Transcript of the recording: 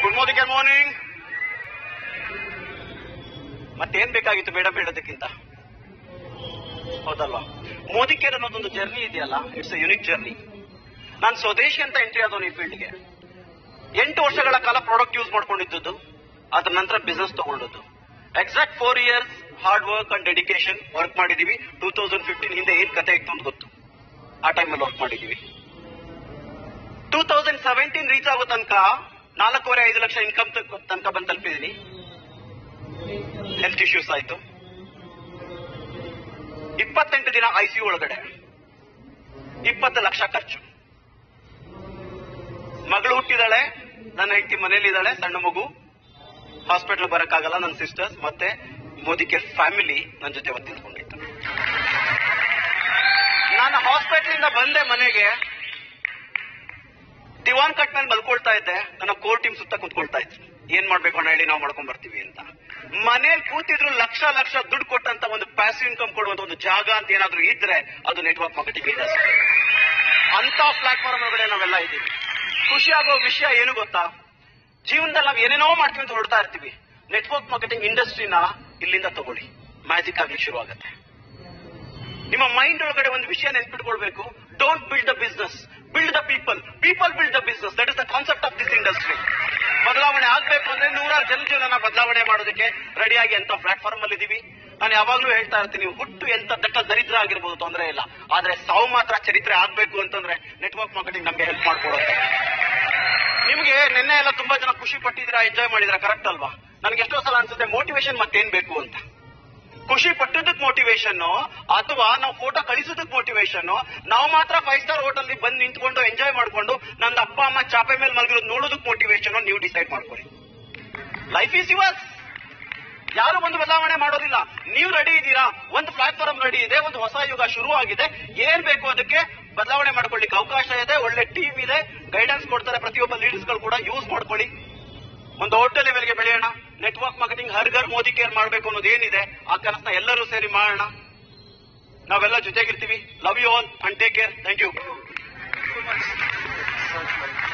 good morning good morning ಮತ್ತೇನ್ ಬೇಕಾಗಿತ್ತು ಬೇಡ ಬೇಡದಕ್ಕಿಂತ ಹೌದಲ್ವಾ ಮೋದಿ ಕೇರ್ ಅನ್ನೋದೊಂದು ಜರ್ನಿ ಇದೆಯಲ್ಲ ಇಟ್ಸ್ ಅ ಯುನಿಕ್ ಜರ್ನಿ ನಾನು ಸ್ವದೇಶಿ ಅಂತ ಎಂಟ್ರಿ ಆದವನು ಈ ಫೀಲ್ಡ್ಗೆ ಎಂಟು ವರ್ಷಗಳ ಕಾಲ ಪ್ರಾಡಕ್ಟ್ ಯೂಸ್ ಮಾಡ್ಕೊಂಡಿದ್ದು ಅದ್ರ ನಂತರ ಬಿಸ್ನೆಸ್ ತಗೊಂಡದ್ದು exact four years hard work and dedication work ಮಾಡಿದೀವಿ ಟೂ ತೌಸಂಡ್ ಫಿಫ್ಟೀನ್ ಹಿಂದೆ ಏನ್ ಕತೆ ಇತ್ತು ಅಂತ ಗೊತ್ತು ಆ ಟೈಮಲ್ಲಿ ವರ್ಕ್ ಮಾಡಿದೀವಿ ಟೂ ತೌಸಂಡ್ ಸೆವೆಂಟೀನ್ ರೀಚ್ ಆಗೋ ತನಕ ನಾಲ್ಕೂವರೆ ಐದು ಲಕ್ಷ ಇನ್ಕಮ್ ತನಕ ಬಂದು ತಲುಪಿದೀನಿ ಹೆಲ್ತ್ ಇಶ್ಯೂಸ್ ಆಯ್ತು ಇಪ್ಪತ್ತೆಂಟು ದಿನ ಐಸಿಯು ಒಳಗಡೆ ಇಪ್ಪತ್ತು ಲಕ್ಷ ಖರ್ಚು ಮಗಳು ಹುಟ್ಟಿದಾಳೆ ನನ್ನ ಹೆಂಡತಿ ಮನೇಲಿದ್ದಾಳೆ ಸಣ್ಣ ಮಗು ಹಾಸ್ಪಿಟಲ್ ಬರಕ್ಕಾಗಲ್ಲ ನನ್ನ ಸಿಸ್ಟರ್ಸ್ ಮತ್ತೆ ಮೋದಿ ಕೇರ್ ಫ್ಯಾಮಿಲಿ ನನ್ನ ಜೊತೆ ಒತ್ತು ನಿಂತ್ಕೊಂಡಿತ್ತು ನಾನು ಹಾಸ್ಪಿಟಲ್ ಇಂದ ಬಂದೆ ಮನೆಗೆ ದಿವಾನ್ ಕಟ್ ಮೇಲೆ ಮಲ್ಕೊಳ್ತಾ ಇದ್ದೆ ನನ್ನ ಕೋರ್ ಟೀಮ್ ಸುತ್ತ ಕುತ್ಕೊಳ್ತಾ ಇತ್ತು ಏನ್ ಮಾಡ್ಬೇಕು ಅಣ್ಣ ಹೇಳಿ ನಾವು ಮಾಡ್ಕೊಂಡ್ ಬರ್ತೀವಿ ಅಂತ ಮನೇಲಿ ಕೂತಿದ್ರು ಲಕ್ಷ ಲಕ್ಷ ದುಡ್ಡು ಕೊಟ್ಟಂತ ಒಂದು ಪ್ಯಾಸಿವ್ ಇನ್ಕಮ್ ಕೊಡುವಂತ ಒಂದು ಜಾಗ ಅಂತ ಏನಾದ್ರೂ ಇದ್ರೆ ಅದು ನೆಟ್ವರ್ಕ್ ಮಾರ್ಕೆಟಿಂಗ್ ಇಂಡಸ್ಟ್ರಿ ಅಂತ ಪ್ಲಾಟ್ಫಾರ್ಮ್ ಒಳಗಡೆ ನಾವೆಲ್ಲ ಇದ್ದೀವಿ ಖುಷಿ ಆಗೋ ವಿಷಯ ಏನು ಗೊತ್ತಾ ಜೀವನದಲ್ಲಿ ನಾವು ಏನೇನೋ ಮಾಡ್ತೀವಿ ಅಂತ ಹೊರಡ್ತಾ ಇರ್ತೀವಿ ನೆಟ್ವರ್ಕ್ ಮಾರ್ಕೆಟಿಂಗ್ ಇಂಡಸ್ಟ್ರಿನ ಇಲ್ಲಿಂದ ತಗೊಳ್ಳಿ ಮ್ಯಾಜಿಕ್ ಆಗ್ಲಿಕ್ಕೆ ಶುರು ಆಗುತ್ತೆ ನಿಮ್ಮ ಮೈಂಡ್ ಒಳಗಡೆ ಒಂದು ವಿಷಯ ನೆನ್ಪಿಟ್ಕೊಳ್ಬೇಕು don't build the business build the people people build the business that is the concept of this industry ಬದಲಾವಣೆ ಆಗ್ಬೇಕು ಅಂದ್ರೆ ನೂರಾರು ಜನ ಜೀವನ ಬದಲಾವಣೆ ಮಾಡೋದಕ್ಕೆ ರೆಡಿಯಾಗಿ ಅಂತ ಪ್ಲಾಟ್ಫಾರ್ಮ್ ಅಲ್ಲಿ ಇದೀವಿ ನಾನು ಯಾವಾಗ್ಲೂ ಹೇಳ್ತಾ ಇರ್ತೀನಿ ಹುಟ್ಟು ಎಂತ ದಟ್ಟ ದರಿದ್ರ ಆಗಿರ್ಬೋದು ತೊಂದರೆ ಇಲ್ಲ ಆದ್ರೆ ಸಾವು ಮಾತ್ರ ಚರಿತ್ರೆ ಆಗ್ಬೇಕು ಅಂತಂದ್ರೆ ನೆಟ್ವರ್ಕ್ ಮಾರ್ಕೆಟಿಂಗ್ ನಮ್ಗೆ ಹೆಲ್ಪ್ ಮಾಡ್ಕೊಡುತ್ತೆ ನಿಮ್ಗೆ ನಿನ್ನೆ ಎಲ್ಲ ತುಂಬಾ ಜನ ಖುಷಿ ಪಟ್ಟಿದ್ರ ಎಂಜಾಯ್ ಮಾಡಿದ್ರ ಕರೆಕ್ಟ್ ಅಲ್ವಾ ನನಗೆ ಎಷ್ಟೋ ಸಲ ಅನ್ಸುತ್ತೆ ಮೋಟಿವೇಶನ್ ಮತ್ತೇನ್ ಬೇಕು ಅಂತ ಖುಷಿ ಪಟ್ಟದಕ್ ಮೋಟಿವೇಶನ್ ಅಥವಾ ನಾವು ಫೋಟೋ ಕಳಿಸೋದಕ್ ಮೋಟಿವೇಶನ್ ನಾವು ಮಾತ್ರ ಫೈವ್ ಸ್ಟಾರ್ ಹೋಟೆಲ್ ಬಂದು ನಿಂತ್ಕೊಂಡು ಎಂಜಾಯ್ ಮಾಡ್ಕೊಂಡು ನನ್ನ ಅಪ್ಪ ಅಮ್ಮ ಚಾಪೆ ಮೇಲೆ ಮಲಗಿರೋದು ನೋಡೋದಕ್ ಮೋಟಿವೇಶನ್ ನೀವು ಡಿಸೈಡ್ ಮಾಡ್ಕೊಳ್ಳಿ ಲೈಫ್ ಈಸ್ ಯುವರ್ಸ್ ಯಾರು ಒಂದು ಬದಲಾವಣೆ ಮಾಡೋದಿಲ್ಲ ನೀವು ರೆಡಿ ಇದ್ದೀರಾ ಒಂದು ಪ್ಲಾಟ್ಫಾರ್ಮ್ ರೆಡಿ ಇದೆ ಒಂದು ಹೊಸ ಯುಗ ಶುರು ಆಗಿದೆ ಏನ್ ಬೇಕು ಅದಕ್ಕೆ ಬದಲಾವಣೆ ಮಾಡ್ಕೊಳ್ಳಿಕ್ಕೆ ಅವಕಾಶ ಇದೆ ಒಳ್ಳೆ ಟೀಮ್ ಇದೆ ಗೈಡೆನ್ಸ್ ಕೊಡ್ತಾರೆ ಪ್ರತಿಯೊಬ್ಬ ಲೀಡರ್ಸ್ ಗಳು ಕೂಡ ಯೂಸ್ ಮಾಡ್ಕೊಳ್ಳಿ ಒಂದು ದೊಡ್ಡ ಲೆವೆಲ್ಗೆ ಬೆಳೆಯೋಣ network marketing Har Ghar Modi care ಮಾಡಬೇಕು ಅನ್ನೋದು ಏನಿದೆ ಆ ಕನಸನ್ನ ಎಲ್ಲರೂ ಸೇರಿ ಮಾಡೋಣ ನಾವೆಲ್ಲ ಜೊತೆಗಿರ್ತೀವಿ love you all and take care thank you